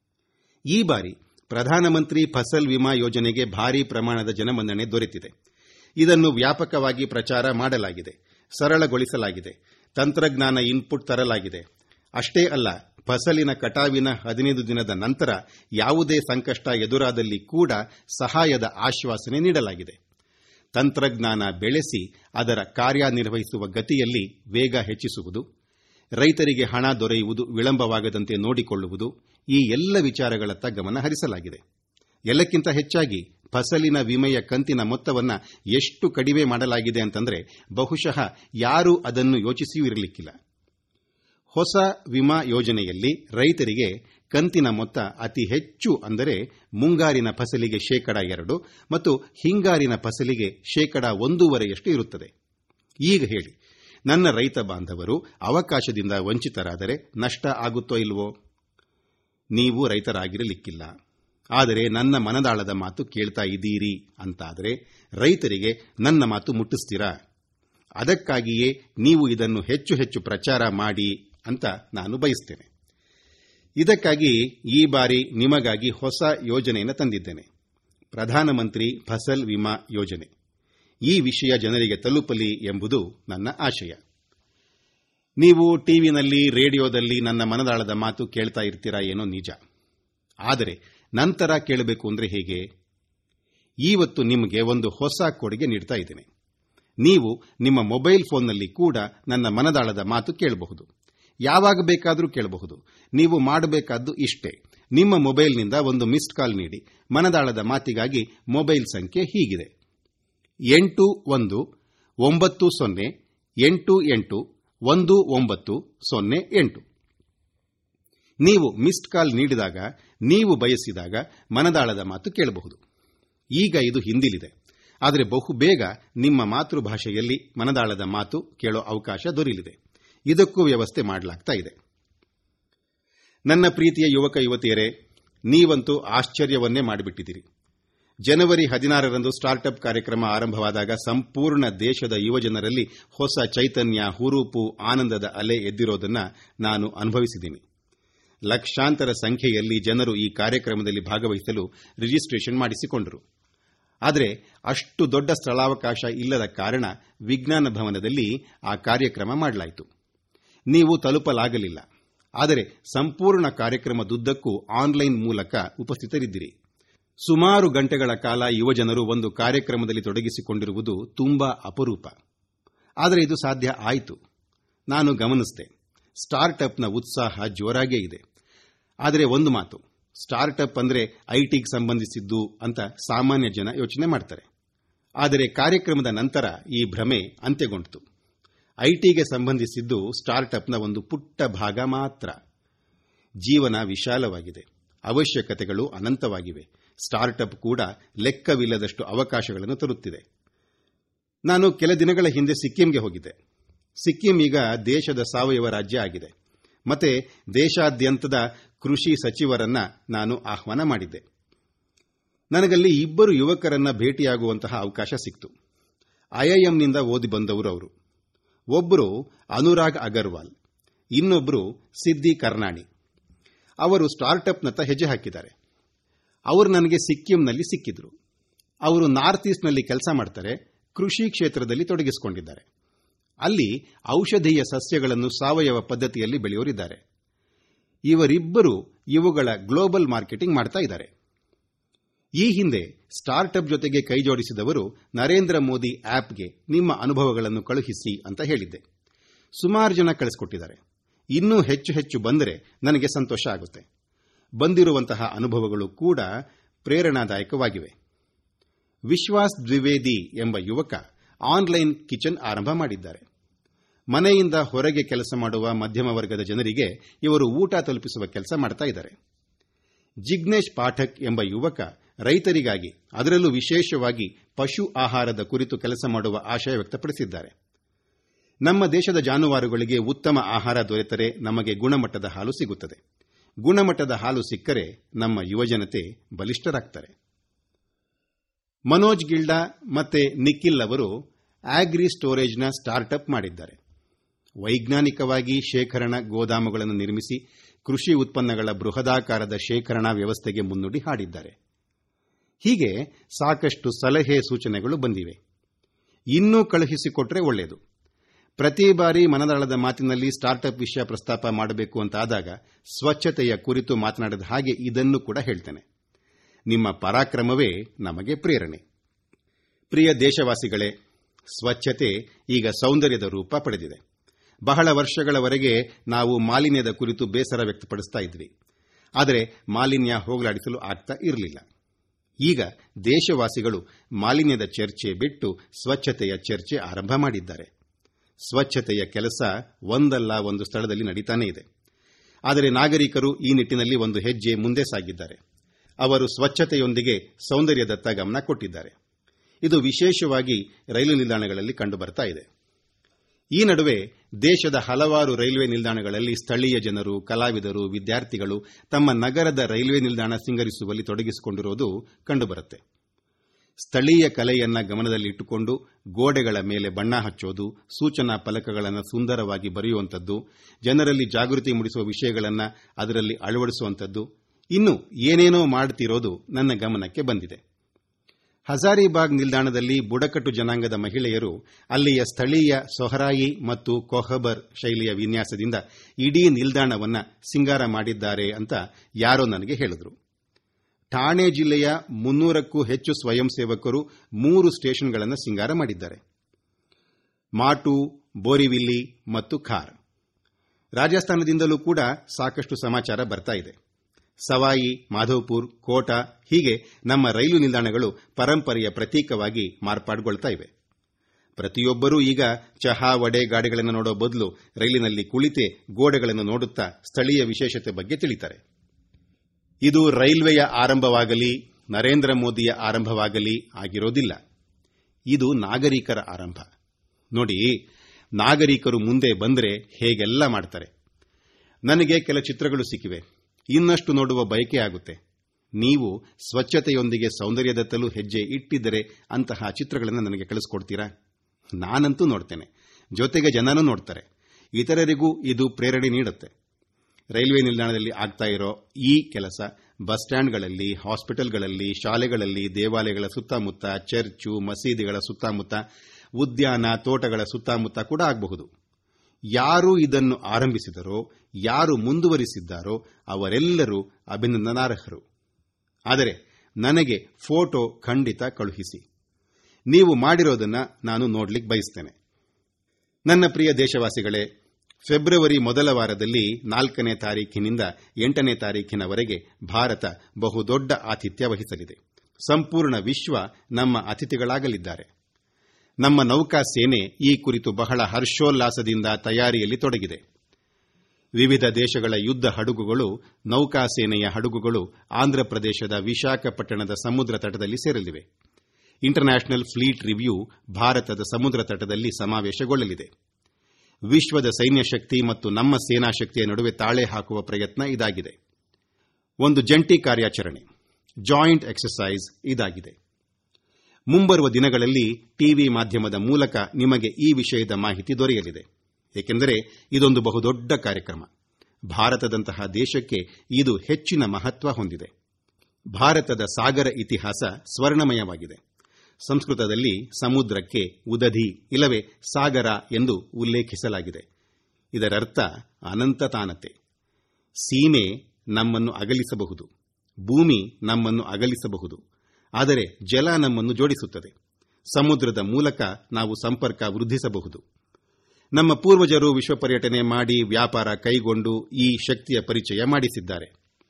ಈ ಬಾರಿ ಪ್ರಧಾನಮಂತ್ರಿ ಫಸಲ್ ವಿಮಾ ಯೋಜನೆಗೆ ಭಾರೀ ಪ್ರಮಾಣದ ಜನಮನ್ನಣೆ ದೊರೆತಿದೆ ಇದನ್ನು ವ್ಯಾಪಕವಾಗಿ ಪ್ರಚಾರ ಮಾಡಲಾಗಿದೆ ಸರಳಗೊಳಿಸಲಾಗಿದೆ ತಂತ್ರಜ್ಞಾನ ಇನ್ಪುಟ್ ತರಲಾಗಿದೆ ಅಷ್ಟೇ ಅಲ್ಲ ಫಸಲಿನ ಕಟಾವಿನ ಹದಿನೈದು ದಿನದ ನಂತರ ಯಾವುದೇ ಸಂಕಷ್ಟ ಎದುರಾದಲ್ಲಿ ಕೂಡ ಸಹಾಯದ ಆಶ್ವಾಸನೆ ನೀಡಲಾಗಿದೆ ತಂತ್ರಜ್ಞಾನ ಬೆಳೆಸಿ ಅದರ ಕಾರ್ಯನಿರ್ವಹಿಸುವ ಗತಿಯಲ್ಲಿ ವೇಗ ಹೆಚ್ಚಿಸುವುದು ರೈತರಿಗೆ ಹಣ ದೊರೆಯುವುದು ವಿಳಂಬವಾಗದಂತೆ ನೋಡಿಕೊಳ್ಳುವುದು ಈ ಎಲ್ಲ ವಿಚಾರಗಳತ್ತ ಗಮನ ಹರಿಸಲಾಗಿದೆ ಎಲ್ಲಕ್ಕಿಂತ ಹೆಚ್ಚಾಗಿ ಫಸಲಿನ ವಿಮೆಯ ಕಂತಿನ ಮೊತ್ತವನ್ನು ಎಷ್ಟು ಕಡಿಮೆ ಮಾಡಲಾಗಿದೆ ಅಂತಂದ್ರೆ ಬಹುಶಃ ಯಾರೂ ಅದನ್ನು ಯೋಚಿಸಿಯೂ ಇರಲಿಕ್ಕಿಲ್ಲ ಹೊಸ ವಿಮಾ ಯೋಜನೆಯಲ್ಲಿ ರೈತರಿಗೆ ಕಂತಿನ ಮೊತ್ತ ಅತಿ ಹೆಚ್ಚು ಅಂದರೆ ಮುಂಗಾರಿನ ಫಸಲಿಗೆ ಶೇಕಡ ಎರಡು ಮತ್ತು ಹಿಂಗಾರಿನ ಫಸಲಿಗೆ ಶೇಕಡ ಒಂದೂವರೆಯಷ್ಟು ಇರುತ್ತದೆ ಈಗ ಹೇಳಿ ನನ್ನ ರೈತ ಬಾಂಧವರು ಅವಕಾಶದಿಂದ ವಂಚಿತರಾದರೆ ನಷ್ಟ ಆಗುತ್ತೋ ಇಲ್ವೋ ನೀವು ರೈತರಾಗಿರಲಿಕ್ಕಿಲ್ಲ ಆದರೆ ನನ್ನ ಮನದಾಳದ ಮಾತು ಕೇಳ್ತಾ ಇದ್ದೀರಿ ಅಂತಾದರೆ ರೈತರಿಗೆ ನನ್ನ ಮಾತು ಮುಟ್ಟಿಸ್ತೀರಾ ಅದಕ್ಕಾಗಿಯೇ ನೀವು ಇದನ್ನು ಹೆಚ್ಚು ಹೆಚ್ಚು ಪ್ರಚಾರ ಮಾಡಿ ಅಂತ ನಾನು ಬಯಸ್ತೇನೆ ಇದಕ್ಕಾಗಿ ಈ ಬಾರಿ ನಿಮಗಾಗಿ ಹೊಸ ಯೋಜನೆಯನ್ನು ತಂದಿದ್ದೇನೆ ಪ್ರಧಾನಮಂತ್ರಿ ಫಸಲ್ ವಿಮಾ ಯೋಜನೆ ಈ ವಿಷಯ ಜನರಿಗೆ ತಲುಪಲಿ ಎಂಬುದು ನನ್ನ ಆಶಯ ನೀವು ಟಿವಿನಲ್ಲಿ ರೇಡಿಯೋದಲ್ಲಿ ನನ್ನ ಮನದಾಳದ ಮಾತು ಕೇಳ್ತಾ ಇರ್ತೀರಾ ಏನೋ ನಿಜ ಆದರೆ ನಂತರ ಕೇಳಬೇಕು ಅಂದ್ರೆ ಹೇಗೆ ಇವತ್ತು ನಿಮಗೆ ಒಂದು ಹೊಸ ಕೊಡುಗೆ ನೀಡ್ತಾ ಇದ್ದೇನೆ ನೀವು ನಿಮ್ಮ ಮೊಬೈಲ್ ಫೋನ್ನಲ್ಲಿ ಕೂಡ ನನ್ನ ಮನದಾಳದ ಮಾತು ಕೇಳಬಹುದು ಯಾವಾಗ ಬೇಕಾದರೂ ಕೇಳಬಹುದು ನೀವು ಮಾಡಬೇಕಾದ್ದು ಇಷ್ಟೇ ನಿಮ್ಮ ಮೊಬೈಲ್ನಿಂದ ಒಂದು ಮಿಸ್ಡ್ ಕಾಲ್ ನೀಡಿ ಮನದಾಳದ ಮಾತಿಗಾಗಿ ಮೊಬೈಲ್ ಸಂಖ್ಯೆ ಹೀಗಿದೆ ಎಂಟು ಒಂದು ಒಂಬತ್ತು ಸೊನ್ನೆ ಎಂಟು ಎಂಟು ಒಂದು ಒಂಬತ್ತು ಸೊನ್ನೆ ಎಂಟು ನೀವು ಮಿಸ್ಡ್ ಕಾಲ್ ನೀಡಿದಾಗ ನೀವು ಬಯಸಿದಾಗ ಮನದಾಳದ ಮಾತು ಕೇಳಬಹುದು ಈಗ ಇದು ಹಿಂದಿಲಿದೆ ಆದರೆ ಬಹುಬೇಗ ನಿಮ್ಮ ಮಾತೃಭಾಷೆಯಲ್ಲಿ ಮನದಾಳದ ಮಾತು ಕೇಳೋ ಅವಕಾಶ ದೊರೆಯಲಿದೆ ಇದಕ್ಕೂ ವ್ಯವಸ್ಥೆ ಮಾಡಲಾಗ್ತಾ ಇದೆ ನನ್ನ ಪ್ರೀತಿಯ ಯುವಕ ಯುವತಿಯರೇ ನೀವಂತೂ ಆಶ್ಚರ್ಯವನ್ನೇ ಮಾಡಿಬಿಟ್ಟಿದ್ದೀರಿ ಜನವರಿ ಹದಿನಾರರಂದು ಸ್ಟಾರ್ಟ್ಅಪ್ ಕಾರ್ಯಕ್ರಮ ಆರಂಭವಾದಾಗ ಸಂಪೂರ್ಣ ದೇಶದ ಯುವಜನರಲ್ಲಿ ಹೊಸ ಚೈತನ್ಯ ಹುರುಪು ಆನಂದದ ಅಲೆ ಎದ್ದಿರೋದನ್ನ ನಾನು ಅನುಭವಿಸಿದ್ದೀನಿ ಲಕ್ಷಾಂತರ ಸಂಖ್ಯೆಯಲ್ಲಿ ಜನರು ಈ ಕಾರ್ಯಕ್ರಮದಲ್ಲಿ ಭಾಗವಹಿಸಲು ರಿಜಿಸ್ಟ್ರೇಷನ್ ಮಾಡಿಸಿಕೊಂಡರು ಆದರೆ ಅಷ್ಟು ದೊಡ್ಡ ಸ್ಥಳಾವಕಾಶ ಇಲ್ಲದ ಕಾರಣ ವಿಜ್ಞಾನ ಭವನದಲ್ಲಿ ಆ ಕಾರ್ಯಕ್ರಮ ಮಾಡಲಾಯಿತು ನೀವು ತಲುಪಲಾಗಲಿಲ್ಲ ಆದರೆ ಸಂಪೂರ್ಣ ಕಾರ್ಯಕ್ರಮದುದ್ದಕ್ಕೂ ಆನ್ಲೈನ್ ಮೂಲಕ ಉಪಸ್ಥಿತರಿದ್ದಿರಿ ಸುಮಾರು ಗಂಟೆಗಳ ಕಾಲ ಯುವಜನರು ಒಂದು ಕಾರ್ಯಕ್ರಮದಲ್ಲಿ ತೊಡಗಿಸಿಕೊಂಡಿರುವುದು ತುಂಬಾ ಅಪರೂಪ ಆದರೆ ಇದು ಸಾಧ್ಯ ಆಯಿತು ನಾನು ಗಮನಿಸಿದೆ ಸ್ಟಾರ್ಟ್ಅಪ್ನ ಉತ್ಸಾಹ ಜೋರಾಗೇ ಇದೆ ಆದರೆ ಒಂದು ಮಾತು ಸ್ಟಾರ್ಟ್ಅಪ್ ಅಂದ್ರೆ ಐಟಿಗೆ ಸಂಬಂಧಿಸಿದ್ದು ಅಂತ ಸಾಮಾನ್ಯ ಜನ ಯೋಚನೆ ಮಾಡ್ತಾರೆ ಆದರೆ ಕಾರ್ಯಕ್ರಮದ ನಂತರ ಈ ಭ್ರಮೆ ಅಂತ್ಯಗೊಂಡಿತು ಐಟಿಗೆ ಸಂಬಂಧಿಸಿದ್ದು ಸ್ಟಾರ್ಟ್ಅಪ್ನ ಒಂದು ಪುಟ್ಟ ಭಾಗ ಮಾತ್ರ ಜೀವನ ವಿಶಾಲವಾಗಿದೆ ಅವಶ್ಯಕತೆಗಳು ಅನಂತವಾಗಿವೆ ಸ್ಟಾರ್ಟ್ಅಪ್ ಕೂಡ ಲೆಕ್ಕವಿಲ್ಲದಷ್ಟು ಅವಕಾಶಗಳನ್ನು ತರುತ್ತಿದೆ ನಾನು ಕೆಲ ದಿನಗಳ ಹಿಂದೆ ಸಿಕ್ಕಿಂಗೆ ಹೋಗಿದ್ದೆ ಸಿಕ್ಕಿಂ ಈಗ ದೇಶದ ಸಾವಯವ ರಾಜ್ಯ ಆಗಿದೆ ಮತ್ತೆ ದೇಶಾದ್ಯಂತದ ಕೃಷಿ ಸಚಿವರನ್ನ ನಾನು ಆಹ್ವಾನ ಮಾಡಿದ್ದೆ ನನಗಲ್ಲಿ ಇಬ್ಬರು ಯುವಕರನ್ನ ಭೇಟಿಯಾಗುವಂತಹ ಅವಕಾಶ ಸಿಕ್ತು ಐಐಎಂನಿಂದ ಓದಿ ಬಂದವರು ಅವರು ಒಬ್ಬರು ಅನುರಾಗ್ ಅಗರ್ವಾಲ್ ಇನ್ನೊಬ್ಬರು ಸಿದ್ದಿ ಕರ್ನಾಣಿ ಅವರು ಸ್ಟಾರ್ಟ್ಅಪ್ನತ್ತ ಹೆಜ್ಜೆ ಹಾಕಿದ್ದಾರೆ ಅವರು ನನಗೆ ಸಿಕ್ಕಿಂನಲ್ಲಿ ಸಿಕ್ಕಿದ್ರು ಅವರು ನಾರ್ತ್ ಈಸ್ಟ್ನಲ್ಲಿ ಕೆಲಸ ಮಾಡ್ತಾರೆ ಕೃಷಿ ಕ್ಷೇತ್ರದಲ್ಲಿ ತೊಡಗಿಸಿಕೊಂಡಿದ್ದಾರೆ ಅಲ್ಲಿ ಔಷಧೀಯ ಸಸ್ಯಗಳನ್ನು ಸಾವಯವ ಪದ್ಧತಿಯಲ್ಲಿ ಬೆಳೆಯೋರಿದ್ದಾರೆ ಇವರಿಬ್ಬರು ಇವುಗಳ ಗ್ಲೋಬಲ್ ಮಾರ್ಕೆಟಿಂಗ್ ಮಾಡ್ತಾ ಇದ್ದಾರೆ ಈ ಹಿಂದೆ ಸ್ಟಾರ್ಟ್ಅಪ್ ಜೊತೆಗೆ ಕೈಜೋಡಿಸಿದವರು ನರೇಂದ್ರ ಮೋದಿ ಆಪ್ಗೆ ನಿಮ್ಮ ಅನುಭವಗಳನ್ನು ಕಳುಹಿಸಿ ಅಂತ ಹೇಳಿದ್ದೆ ಸುಮಾರು ಜನ ಕಳಿಸಿಕೊಟ್ಟಿದ್ದಾರೆ ಇನ್ನೂ ಹೆಚ್ಚು ಹೆಚ್ಚು ಬಂದರೆ ನನಗೆ ಸಂತೋಷ ಆಗುತ್ತೆ ಬಂದಿರುವಂತಹ ಅನುಭವಗಳು ಕೂಡ ಪ್ರೇರಣಾದಾಯಕವಾಗಿವೆ ವಿಶ್ವಾಸ್ ದ್ವಿವೇದಿ ಎಂಬ ಯುವಕ ಆನ್ಲೈನ್ ಕಿಚನ್ ಆರಂಭ ಮಾಡಿದ್ದಾರೆ ಮನೆಯಿಂದ ಹೊರಗೆ ಕೆಲಸ ಮಾಡುವ ಮಧ್ಯಮ ವರ್ಗದ ಜನರಿಗೆ ಇವರು ಊಟ ತಲುಪಿಸುವ ಕೆಲಸ ಮಾಡ್ತಾ ಇದ್ದಾರೆ ಜಿಗ್ನೇಶ್ ಪಾಠಕ್ ಎಂಬ ಯುವಕ ರೈತರಿಗಾಗಿ ಅದರಲ್ಲೂ ವಿಶೇಷವಾಗಿ ಪಶು ಆಹಾರದ ಕುರಿತು ಕೆಲಸ ಮಾಡುವ ಆಶಯ ವ್ಯಕ್ತಪಡಿಸಿದ್ದಾರೆ ನಮ್ಮ ದೇಶದ ಜಾನುವಾರುಗಳಿಗೆ ಉತ್ತಮ ಆಹಾರ ದೊರೆತರೆ ನಮಗೆ ಗುಣಮಟ್ಟದ ಹಾಲು ಸಿಗುತ್ತದೆ ಗುಣಮಟ್ಟದ ಹಾಲು ಸಿಕ್ಕರೆ ನಮ್ಮ ಯುವಜನತೆ ಬಲಿಷ್ಠರಾಗ್ತಾರೆ ಮನೋಜ್ ಗಿಲ್ಡಾ ಮತ್ತೆ ನಿಖಿಲ್ ಅವರು ಆಗ್ರಿ ಸ್ಟೋರೇಜ್ನ ಸ್ಟಾರ್ಟ್ಅಪ್ ಮಾಡಿದ್ದಾರೆ ವೈಜ್ಞಾನಿಕವಾಗಿ ಶೇಖರಣಾ ಗೋದಾಮುಗಳನ್ನು ನಿರ್ಮಿಸಿ ಕೃಷಿ ಉತ್ಪನ್ನಗಳ ಬೃಹದಾಕಾರದ ಶೇಖರಣಾ ವ್ಯವಸ್ಥೆಗೆ ಮುನ್ನುಡಿ ಹಾಡಿದ್ದಾರೆ ಹೀಗೆ ಸಾಕಷ್ಟು ಸಲಹೆ ಸೂಚನೆಗಳು ಬಂದಿವೆ ಇನ್ನೂ ಕಳುಹಿಸಿಕೊಟ್ರೆ ಒಳ್ಳೆಯದು ಪ್ರತಿ ಬಾರಿ ಮನದಾಳದ ಮಾತಿನಲ್ಲಿ ಸ್ಟಾರ್ಟ್ಅಪ್ ವಿಷಯ ಪ್ರಸ್ತಾಪ ಮಾಡಬೇಕು ಅಂತಾದಾಗ ಸ್ವಚ್ಛತೆಯ ಕುರಿತು ಮಾತನಾಡಿದ ಹಾಗೆ ಇದನ್ನು ಕೂಡ ಹೇಳ್ತೇನೆ ನಿಮ್ಮ ಪರಾಕ್ರಮವೇ ನಮಗೆ ಪ್ರೇರಣೆ ಪ್ರಿಯ ದೇಶವಾಸಿಗಳೇ ಸ್ವಚ್ಛತೆ ಈಗ ಸೌಂದರ್ಯದ ರೂಪ ಪಡೆದಿದೆ ಬಹಳ ವರ್ಷಗಳವರೆಗೆ ನಾವು ಮಾಲಿನ್ಯದ ಕುರಿತು ಬೇಸರ ವ್ಯಕ್ತಪಡಿಸ್ತಾ ಇದ್ವಿ ಆದರೆ ಮಾಲಿನ್ಯ ಹೋಗಲಾಡಿಸಲು ಆಗ್ತಾ ಇರಲಿಲ್ಲ ಈಗ ದೇಶವಾಸಿಗಳು ಮಾಲಿನ್ಯದ ಚರ್ಚೆ ಬಿಟ್ಟು ಸ್ವಚ್ಛತೆಯ ಚರ್ಚೆ ಆರಂಭ ಮಾಡಿದ್ದಾರೆ ಸ್ವಚ್ಛತೆಯ ಕೆಲಸ ಒಂದಲ್ಲ ಒಂದು ಸ್ಥಳದಲ್ಲಿ ನಡೀತಾನೇ ಇದೆ ಆದರೆ ನಾಗರಿಕರು ಈ ನಿಟ್ಟಿನಲ್ಲಿ ಒಂದು ಹೆಜ್ಜೆ ಮುಂದೆ ಸಾಗಿದ್ದಾರೆ ಅವರು ಸ್ವಚ್ಛತೆಯೊಂದಿಗೆ ಸೌಂದರ್ಯದತ್ತ ಗಮನ ಕೊಟ್ಟಿದ್ದಾರೆ ಇದು ವಿಶೇಷವಾಗಿ ರೈಲು ನಿಲ್ದಾಣಗಳಲ್ಲಿ ಕಂಡುಬರ್ತಾ ಇದೆ ಈ ನಡುವೆ ದೇಶದ ಹಲವಾರು ರೈಲ್ವೆ ನಿಲ್ದಾಣಗಳಲ್ಲಿ ಸ್ಥಳೀಯ ಜನರು ಕಲಾವಿದರು ವಿದ್ಯಾರ್ಥಿಗಳು ತಮ್ಮ ನಗರದ ರೈಲ್ವೆ ನಿಲ್ದಾಣ ಸಿಂಗರಿಸುವಲ್ಲಿ ತೊಡಗಿಸಿಕೊಂಡಿರುವುದು ಕಂಡುಬರುತ್ತೆ ಸ್ಥಳೀಯ ಕಲೆಯನ್ನ ಗಮನದಲ್ಲಿಟ್ಟುಕೊಂಡು ಗೋಡೆಗಳ ಮೇಲೆ ಬಣ್ಣ ಹಚ್ಚೋದು ಸೂಚನಾ ಫಲಕಗಳನ್ನು ಸುಂದರವಾಗಿ ಬರೆಯುವಂಥದ್ದು ಜನರಲ್ಲಿ ಜಾಗೃತಿ ಮೂಡಿಸುವ ವಿಷಯಗಳನ್ನು ಅದರಲ್ಲಿ ಅಳವಡಿಸುವಂಥದ್ದು ಇನ್ನು ಏನೇನೋ ಮಾಡುತ್ತಿರೋದು ನನ್ನ ಗಮನಕ್ಕೆ ಬಂದಿದೆ ಹಜಾರಿಬಾಗ್ ನಿಲ್ದಾಣದಲ್ಲಿ ಬುಡಕಟ್ಟು ಜನಾಂಗದ ಮಹಿಳೆಯರು ಅಲ್ಲಿಯ ಸ್ಥಳೀಯ ಸೊಹರಾಯಿ ಮತ್ತು ಕೊಹಬರ್ ಶೈಲಿಯ ವಿನ್ಯಾಸದಿಂದ ಇಡೀ ನಿಲ್ದಾಣವನ್ನ ಸಿಂಗಾರ ಮಾಡಿದ್ದಾರೆ ಅಂತ ಯಾರೋ ನನಗೆ ಹೇಳಿದ್ರು ಠಾಣೆ ಜಿಲ್ಲೆಯ ಮುನ್ನೂರಕ್ಕೂ ಹೆಚ್ಚು ಸ್ವಯಂ ಸೇವಕರು ಮೂರು ಸ್ಟೇಷನ್ಗಳನ್ನು ಸಿಂಗಾರ ಮಾಡಿದ್ದಾರೆ ಮಾಟು ಬೋರಿವಿಲ್ಲಿ ಮತ್ತು ಖಾರ್ ರಾಜಸ್ಥಾನದಿಂದಲೂ ಕೂಡ ಸಾಕಷ್ಟು ಸಮಾಚಾರ ಬರ್ತಾ ಇದೆ ಸವಾಯಿ ಮಾಧವಪುರ್ ಕೋಟಾ ಹೀಗೆ ನಮ್ಮ ರೈಲು ನಿಲ್ದಾಣಗಳು ಪರಂಪರೆಯ ಪ್ರತೀಕವಾಗಿ ಮಾರ್ಪಾಡುಗೊಳ್ತಾ ಇವೆ ಪ್ರತಿಯೊಬ್ಬರೂ ಈಗ ಚಹಾ ವಡೆ ಗಾಡಿಗಳನ್ನು ನೋಡೋ ಬದಲು ರೈಲಿನಲ್ಲಿ ಕುಳಿತೇ ಗೋಡೆಗಳನ್ನು ನೋಡುತ್ತಾ ಸ್ಥಳೀಯ ವಿಶೇಷತೆ ಬಗ್ಗೆ ತಿಳಿತಾರೆ ಇದು ರೈಲ್ವೆಯ ಆರಂಭವಾಗಲಿ ನರೇಂದ್ರ ಮೋದಿಯ ಆರಂಭವಾಗಲಿ ಆಗಿರೋದಿಲ್ಲ ಇದು ನಾಗರಿಕರ ಆರಂಭ ನೋಡಿ ನಾಗರಿಕರು ಮುಂದೆ ಬಂದರೆ ಹೇಗೆಲ್ಲ ಮಾಡ್ತಾರೆ ನನಗೆ ಕೆಲ ಚಿತ್ರಗಳು ಸಿಕ್ಕಿವೆ ಇನ್ನಷ್ಟು ನೋಡುವ ಬಯಕೆ ಆಗುತ್ತೆ ನೀವು ಸ್ವಚ್ಛತೆಯೊಂದಿಗೆ ಸೌಂದರ್ಯದತ್ತಲೂ ಹೆಜ್ಜೆ ಇಟ್ಟಿದ್ದರೆ ಅಂತಹ ಚಿತ್ರಗಳನ್ನು ನನಗೆ ಕಳಿಸ್ಕೊಡ್ತೀರಾ ನಾನಂತೂ ನೋಡ್ತೇನೆ ಜೊತೆಗೆ ಜನನೂ ನೋಡ್ತಾರೆ ಇತರರಿಗೂ ಇದು ಪ್ರೇರಣೆ ನೀಡುತ್ತೆ ರೈಲ್ವೆ ನಿಲ್ದಾಣದಲ್ಲಿ ಆಗ್ತಾ ಇರೋ ಈ ಕೆಲಸ ಬಸ್ ಸ್ಟ್ಯಾಂಡ್ಗಳಲ್ಲಿ ಹಾಸ್ಪಿಟಲ್ಗಳಲ್ಲಿ ಶಾಲೆಗಳಲ್ಲಿ ದೇವಾಲಯಗಳ ಸುತ್ತಮುತ್ತ ಚರ್ಚು ಮಸೀದಿಗಳ ಸುತ್ತಮುತ್ತ ಉದ್ಯಾನ ತೋಟಗಳ ಸುತ್ತಮುತ್ತ ಕೂಡ ಆಗಬಹುದು ಯಾರು ಇದನ್ನು ಆರಂಭಿಸಿದರೋ ಯಾರು ಮುಂದುವರಿಸಿದ್ದಾರೋ ಅವರೆಲ್ಲರೂ ಅಭಿನಂದನಾರ್ಹರು ಆದರೆ ನನಗೆ ಫೋಟೋ ಖಂಡಿತ ಕಳುಹಿಸಿ ನೀವು ಮಾಡಿರೋದನ್ನ ನಾನು ನೋಡ್ಲಿಕ್ಕೆ ಬಯಸ್ತೇನೆ ನನ್ನ ಪ್ರಿಯ ದೇಶವಾಸಿಗಳೇ ಫೆಬ್ರವರಿ ಮೊದಲ ವಾರದಲ್ಲಿ ನಾಲ್ಕನೇ ತಾರೀಖಿನಿಂದ ಎಂಟನೇ ತಾರೀಖಿನವರೆಗೆ ಭಾರತ ಬಹುದೊಡ್ಡ ಆತಿಥ್ಯ ವಹಿಸಲಿದೆ ಸಂಪೂರ್ಣ ವಿಶ್ವ ನಮ್ಮ ಅತಿಥಿಗಳಾಗಲಿದ್ದಾರೆ ನಮ್ಮ ನೌಕಾ ಸೇನೆ ಈ ಕುರಿತು ಬಹಳ ಹರ್ಷೋಲ್ಲಾಸದಿಂದ ತಯಾರಿಯಲ್ಲಿ ತೊಡಗಿದೆ ವಿವಿಧ ದೇಶಗಳ ಯುದ್ಧ ಹಡಗುಗಳು ನೌಕಾ ಸೇನೆಯ ಹಡಗುಗಳು ಆಂಧ್ರಪ್ರದೇಶದ ವಿಶಾಖಪಟ್ಟಣದ ಸಮುದ್ರ ತಟದಲ್ಲಿ ಸೇರಲಿವೆ ಇಂಟರ್ನ್ಯಾಷನಲ್ ಫ್ಲೀಟ್ ರಿವ್ಯೂ ಭಾರತದ ಸಮುದ್ರ ತಟದಲ್ಲಿ ಸಮಾವೇಶಗೊಳ್ಳಲಿದೆ ವಿಶ್ವದ ಸೈನ್ಯ ಶಕ್ತಿ ಮತ್ತು ನಮ್ಮ ಸೇನಾ ಶಕ್ತಿಯ ನಡುವೆ ತಾಳೆ ಹಾಕುವ ಪ್ರಯತ್ನ ಇದಾಗಿದೆ ಒಂದು ಜಂಟಿ ಕಾರ್ಯಾಚರಣೆ ಜಾಯಿಂಟ್ ಎಕ್ಸರ್ಸೈಸ್ ಇದಾಗಿದೆ ಮುಂಬರುವ ದಿನಗಳಲ್ಲಿ ಟಿವಿ ಮಾಧ್ಯಮದ ಮೂಲಕ ನಿಮಗೆ ಈ ವಿಷಯದ ಮಾಹಿತಿ ದೊರೆಯಲಿದೆ ಏಕೆಂದರೆ ಇದೊಂದು ಬಹುದೊಡ್ಡ ಕಾರ್ಯಕ್ರಮ ಭಾರತದಂತಹ ದೇಶಕ್ಕೆ ಇದು ಹೆಚ್ಚಿನ ಮಹತ್ವ ಹೊಂದಿದೆ ಭಾರತದ ಸಾಗರ ಇತಿಹಾಸ ಸ್ವರ್ಣಮಯವಾಗಿದೆ ಸಂಸ್ಕೃತದಲ್ಲಿ ಸಮುದ್ರಕ್ಕೆ ಉದಧಿ ಇಲ್ಲವೇ ಸಾಗರ ಎಂದು ಉಲ್ಲೇಖಿಸಲಾಗಿದೆ ಇದರರ್ಥ ಅನಂತತಾನತೆ ಸೀಮೆ ನಮ್ಮನ್ನು ಅಗಲಿಸಬಹುದು ಭೂಮಿ ನಮ್ಮನ್ನು ಅಗಲಿಸಬಹುದು ಆದರೆ ಜಲ ನಮ್ಮನ್ನು ಜೋಡಿಸುತ್ತದೆ ಸಮುದ್ರದ ಮೂಲಕ ನಾವು ಸಂಪರ್ಕ ವೃದ್ಧಿಸಬಹುದು ನಮ್ಮ ಪೂರ್ವಜರು ವಿಶ್ವ ಪರ್ಯಟನೆ ಮಾಡಿ ವ್ಯಾಪಾರ ಕೈಗೊಂಡು ಈ ಶಕ್ತಿಯ ಪರಿಚಯ ಮಾಡಿಸಿದ್ದಾರೆ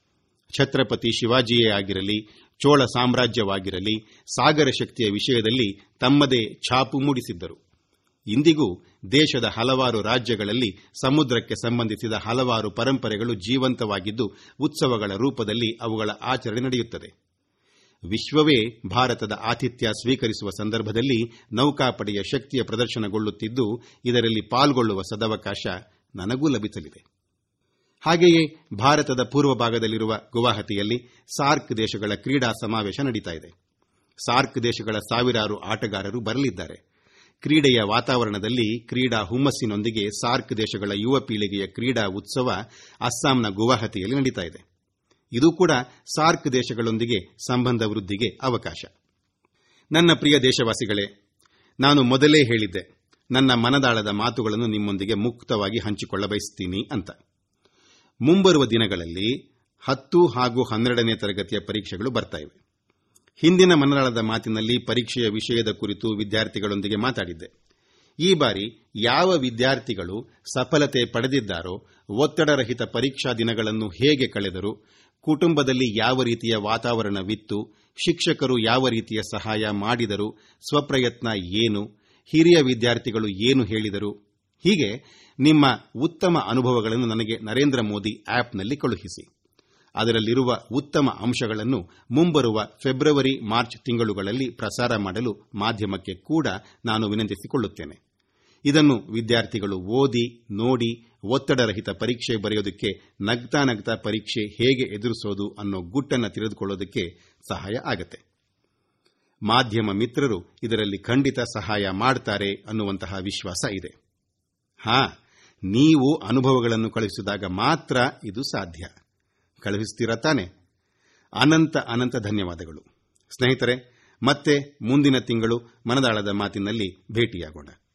ಛತ್ರಪತಿ ಶಿವಾಜಿಯೇ ಆಗಿರಲಿ ಚೋಳ ಸಾಮ್ರಾಜ್ಯವಾಗಿರಲಿ ಸಾಗರ ಶಕ್ತಿಯ ವಿಷಯದಲ್ಲಿ ತಮ್ಮದೇ ಛಾಪು ಮೂಡಿಸಿದ್ದರು ಇಂದಿಗೂ ದೇಶದ ಹಲವಾರು ರಾಜ್ಯಗಳಲ್ಲಿ ಸಮುದ್ರಕ್ಕೆ ಸಂಬಂಧಿಸಿದ ಹಲವಾರು ಪರಂಪರೆಗಳು ಜೀವಂತವಾಗಿದ್ದು ಉತ್ಸವಗಳ ರೂಪದಲ್ಲಿ ಅವುಗಳ ಆಚರಣೆ ನಡೆಯುತ್ತದೆ ವಿಶ್ವವೇ ಭಾರತದ ಆತಿಥ್ಯ ಸ್ವೀಕರಿಸುವ ಸಂದರ್ಭದಲ್ಲಿ ನೌಕಾಪಡೆಯ ಶಕ್ತಿಯ ಪ್ರದರ್ಶನಗೊಳ್ಳುತ್ತಿದ್ದು ಇದರಲ್ಲಿ ಪಾಲ್ಗೊಳ್ಳುವ ಸದವಕಾಶ ನನಗೂ ಲಭಿಸಲಿದೆ ಹಾಗೆಯೇ ಭಾರತದ ಪೂರ್ವ ಭಾಗದಲ್ಲಿರುವ ಗುವಾಹಟಿಯಲ್ಲಿ ಸಾರ್ಕ್ ದೇಶಗಳ ಕ್ರೀಡಾ ಸಮಾವೇಶ ನಡೀತಾ ಇದೆ ಸಾರ್ಕ್ ದೇಶಗಳ ಸಾವಿರಾರು ಆಟಗಾರರು ಬರಲಿದ್ದಾರೆ ಕ್ರೀಡೆಯ ವಾತಾವರಣದಲ್ಲಿ ಕ್ರೀಡಾ ಹುಮ್ಮಸ್ಸಿನೊಂದಿಗೆ ಸಾರ್ಕ್ ದೇಶಗಳ ಯುವ ಪೀಳಿಗೆಯ ಕ್ರೀಡಾ ಉತ್ಸವ ಅಸ್ಸಾಂನ ಗುವಾಹಟಿಯಲ್ಲಿ ನಡೀತಾ ಇದೆ ಇದು ಕೂಡ ಸಾರ್ಕ್ ದೇಶಗಳೊಂದಿಗೆ ಸಂಬಂಧ ವೃದ್ಧಿಗೆ ಅವಕಾಶ ನನ್ನ ಪ್ರಿಯ ದೇಶವಾಸಿಗಳೇ ನಾನು ಮೊದಲೇ ಹೇಳಿದ್ದೆ ನನ್ನ ಮನದಾಳದ ಮಾತುಗಳನ್ನು ನಿಮ್ಮೊಂದಿಗೆ ಮುಕ್ತವಾಗಿ ಹಂಚಿಕೊಳ್ಳಬಯಸುತ್ತೀನಿ ಅಂತ ಮುಂಬರುವ ದಿನಗಳಲ್ಲಿ ಹತ್ತು ಹಾಗೂ ಹನ್ನೆರಡನೇ ತರಗತಿಯ ಪರೀಕ್ಷೆಗಳು ಬರ್ತಾ ಇವೆ ಹಿಂದಿನ ಮನದಾಳದ ಮಾತಿನಲ್ಲಿ ಪರೀಕ್ಷೆಯ ವಿಷಯದ ಕುರಿತು ವಿದ್ಯಾರ್ಥಿಗಳೊಂದಿಗೆ ಮಾತಾಡಿದ್ದೆ ಈ ಬಾರಿ ಯಾವ ವಿದ್ಯಾರ್ಥಿಗಳು ಸಫಲತೆ ಪಡೆದಿದ್ದಾರೋ ಒತ್ತಡರಹಿತ ಪರೀಕ್ಷಾ ದಿನಗಳನ್ನು ಹೇಗೆ ಕಳೆದರು ಕುಟುಂಬದಲ್ಲಿ ಯಾವ ರೀತಿಯ ವಾತಾವರಣವಿತ್ತು ಶಿಕ್ಷಕರು ಯಾವ ರೀತಿಯ ಸಹಾಯ ಮಾಡಿದರು ಸ್ವಪ್ರಯತ್ನ ಏನು ಹಿರಿಯ ವಿದ್ಯಾರ್ಥಿಗಳು ಏನು ಹೇಳಿದರು ಹೀಗೆ ನಿಮ್ಮ ಉತ್ತಮ ಅನುಭವಗಳನ್ನು ನನಗೆ ನರೇಂದ್ರ ಮೋದಿ ಆಪ್ನಲ್ಲಿ ಕಳುಹಿಸಿ ಅದರಲ್ಲಿರುವ ಉತ್ತಮ ಅಂಶಗಳನ್ನು ಮುಂಬರುವ ಫೆಬ್ರವರಿ ಮಾರ್ಚ್ ತಿಂಗಳುಗಳಲ್ಲಿ ಪ್ರಸಾರ ಮಾಡಲು ಮಾಧ್ಯಮಕ್ಕೆ ಕೂಡ ನಾನು ವಿನಂತಿಸಿಕೊಳ್ಳುತ್ತೇನೆ ಇದನ್ನು ವಿದ್ಯಾರ್ಥಿಗಳು ಓದಿ ನೋಡಿ ಒತ್ತಡರಹಿತ ಪರೀಕ್ಷೆ ಬರೆಯೋದಕ್ಕೆ ನಗ್ತಾ ನಗ್ತಾ ಪರೀಕ್ಷೆ ಹೇಗೆ ಎದುರಿಸೋದು ಅನ್ನೋ ಗುಟ್ಟನ್ನು ತಿಳಿದುಕೊಳ್ಳೋದಕ್ಕೆ ಸಹಾಯ ಆಗತ್ತೆ ಮಾಧ್ಯಮ ಮಿತ್ರರು ಇದರಲ್ಲಿ ಖಂಡಿತ ಸಹಾಯ ಮಾಡ್ತಾರೆ ಅನ್ನುವಂತಹ ವಿಶ್ವಾಸ ಇದೆ ಹಾ ನೀವು ಅನುಭವಗಳನ್ನು ಕಳುಹಿಸಿದಾಗ ಮಾತ್ರ ಇದು ಸಾಧ್ಯ ಕಳುಹಿಸ್ತೀರ ತಾನೆ ಅನಂತ ಅನಂತ ಧನ್ಯವಾದಗಳು ಸ್ನೇಹಿತರೆ ಮತ್ತೆ ಮುಂದಿನ ತಿಂಗಳು ಮನದಾಳದ ಮಾತಿನಲ್ಲಿ ಭೇಟಿಯಾಗೋಣ